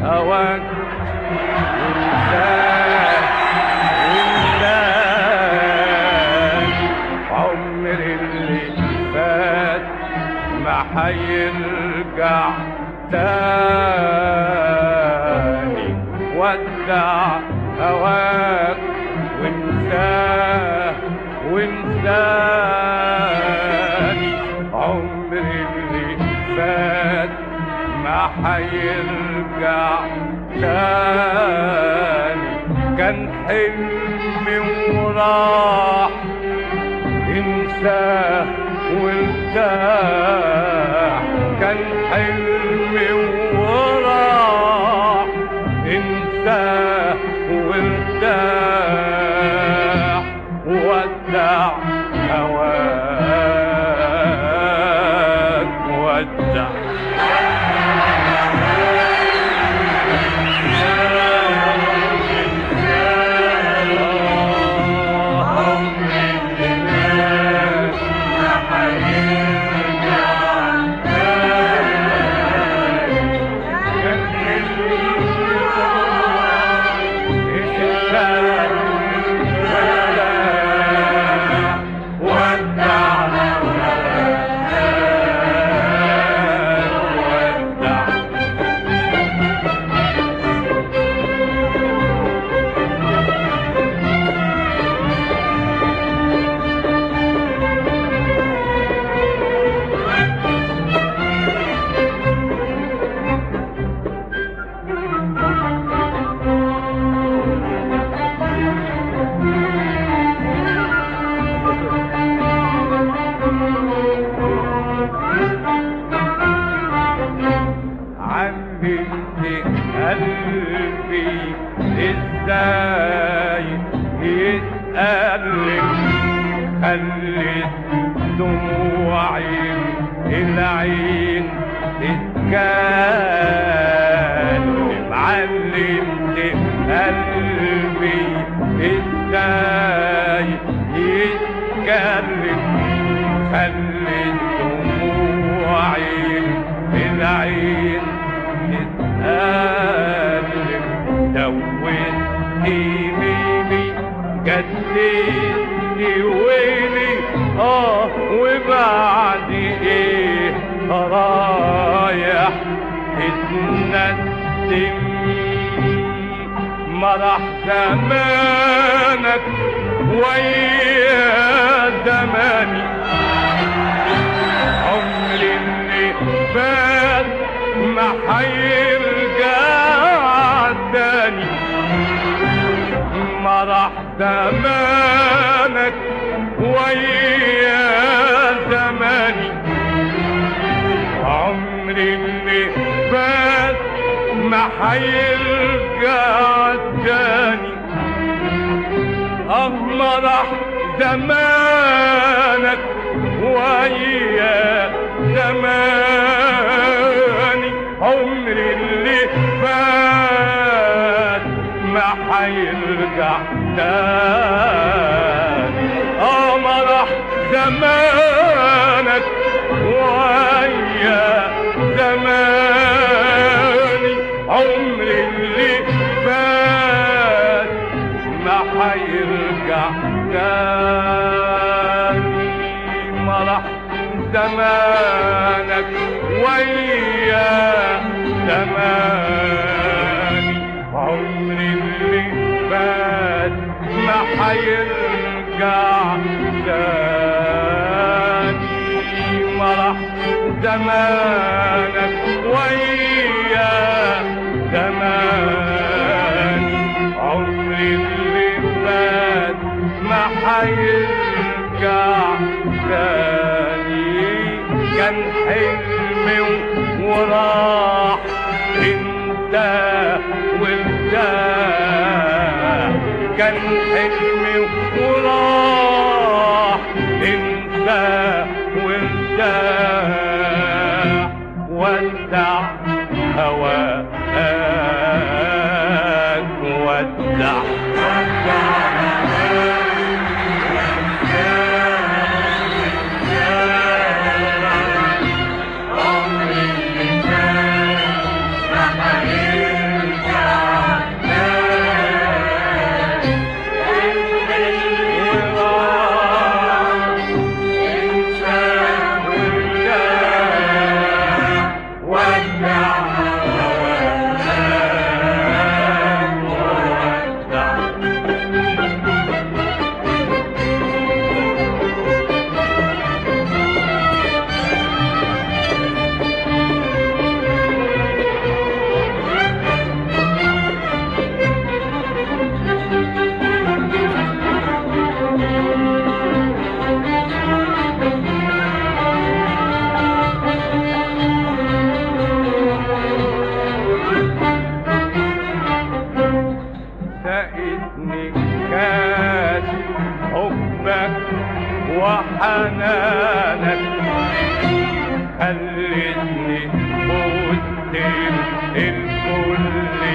هواك وانساك وانساك عمر اللي فات ما حيرجع تاني ودع هواك وانساه وانساني عمر اللي فات ما حيرجع تاني كان حلمي وراح انساه وارتاح كان حلمي وراح انساه وارتاح ودع هواك ودع علمت قلبي ازاي يتألم خلت دموعي العين تتكلم علمت قلبي ازاي يتكلم خلت دموعي العين تتألم دوت يميني جديد ويلي اه وبعد ايه رايح تتندم مرح زمانك ويا زماني عمري اللي فات ما حيرجع تاني ما راح زمانك ويا زماني عمري اللي فات ما حيرجع تاني اه ما راح زمانك ويا زماني عمري اللي فات ما حيرجع تاني اه ما راح زمانك ويا زماني عمري اللي فات ما حيرجع تاني ما راح زمانك ويا زماني عمري اللي فات ما حيرجع تاني ما راح زمانك ويا زماني عمري اللي فات ما حيرجع تاني كان حلمي وراح انت وارتاح كان حلمي وراح انت وارتاح ودع هواك ودع عمري اللي فات ما حيرجع عشانك خلتني قلت الكل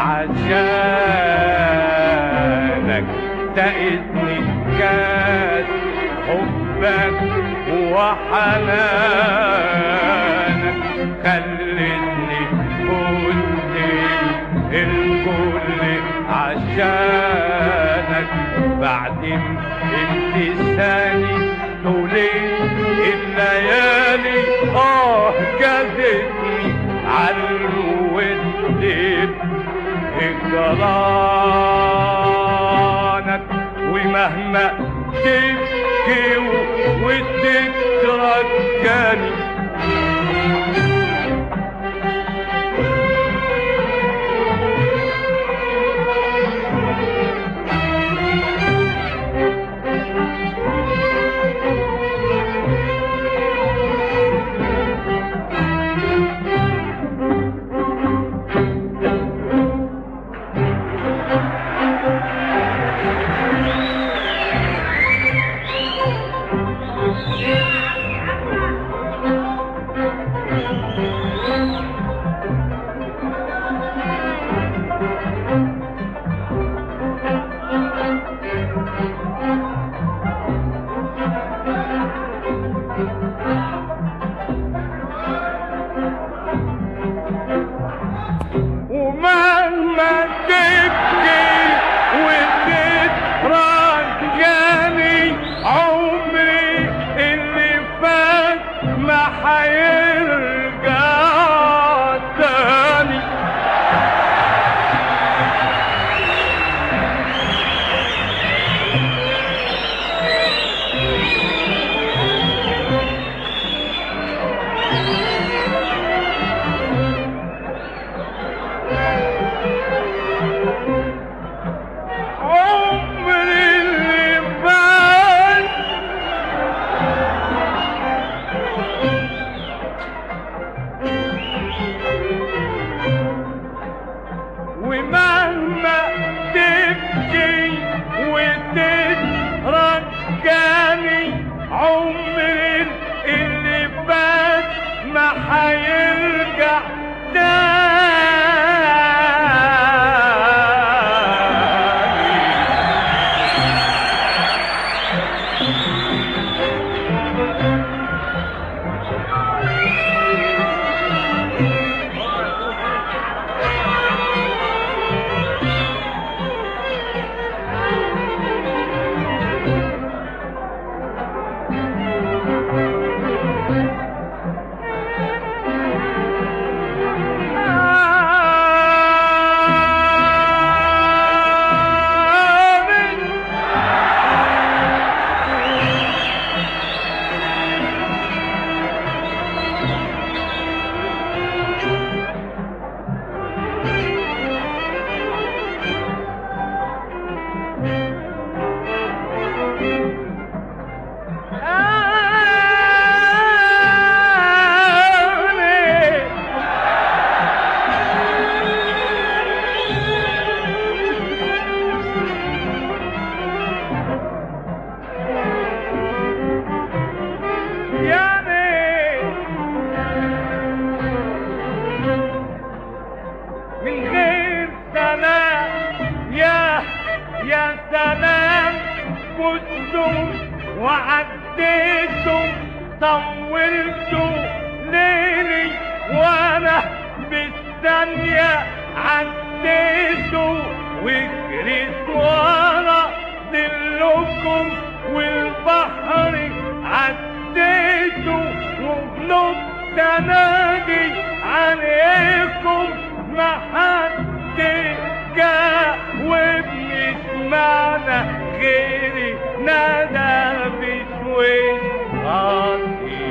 عشانك سقتني كاس حبك وحنانك خلتني قلت الكل عشانك بعد امتثالي طولت الليالي اه جازتني عالود هجرانك ومهما تبكي وتترجاني ومهما تبكي وتترجاني عمري اللي فات ما حيرجع تاني عمري اللي فات ومهما تبكي وتترجاني عمري اللي فات ما حيرجع تاني من غير سلام يا يا سلام كنتم وعديتم طولتوا ليلي وانا بالثانية عديتوا وجريت ورا ظلكم والبحر عديتوا وغلبت انادي عليكم ما حد جاوبني سمعنا غيري نادى بشوي غطيت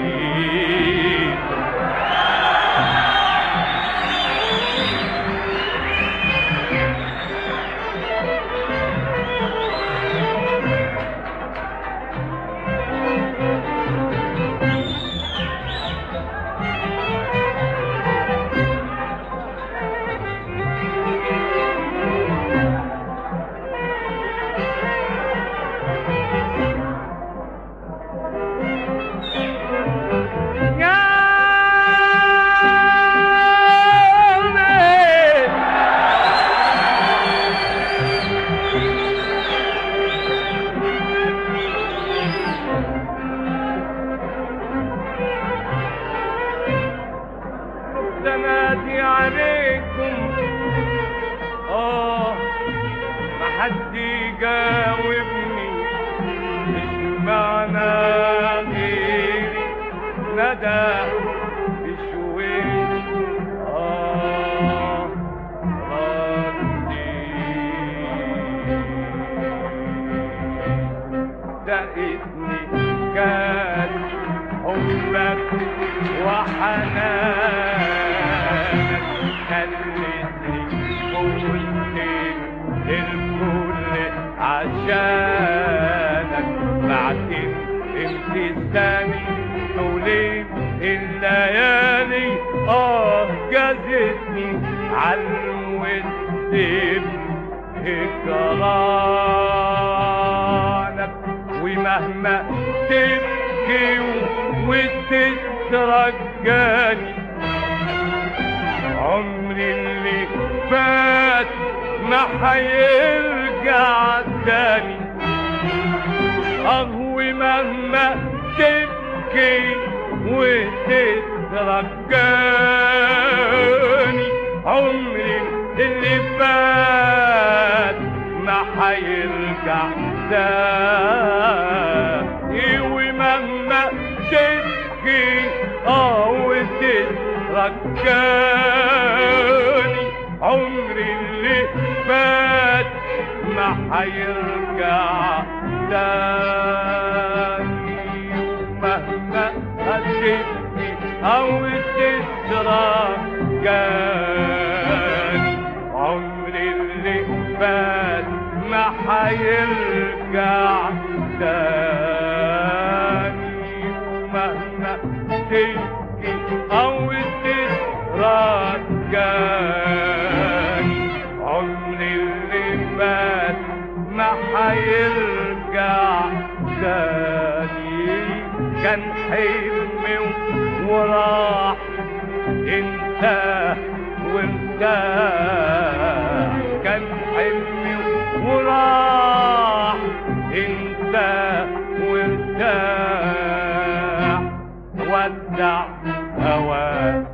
حد يجاوبني مش معنى غيري ندى بشويش آه ردي دقتني كان حبك وحنانك خلتني قلت الكل عشانك بعدين امتثاني طولين الليالي اه جازتني عالود هجرانك ومهما تبكي وتترجاني عمري اللي فات ما حيرجع تاني أهوي مهما تبكي وتترجاني عمري اللي فات ما حيرجع تاني ومهما تبكي اه وتترجاني عمري اللي فات ما حيرجع تاني ومهما هتبكي او تترجاني عمري اللي فات ما حيرجع تاني ومهما تبكي او تترجاني عمري اللي فات ما حيرجع تاني كان حلمي وراح انت وانت كان حلمي وراح انت وارتاح ودع هواك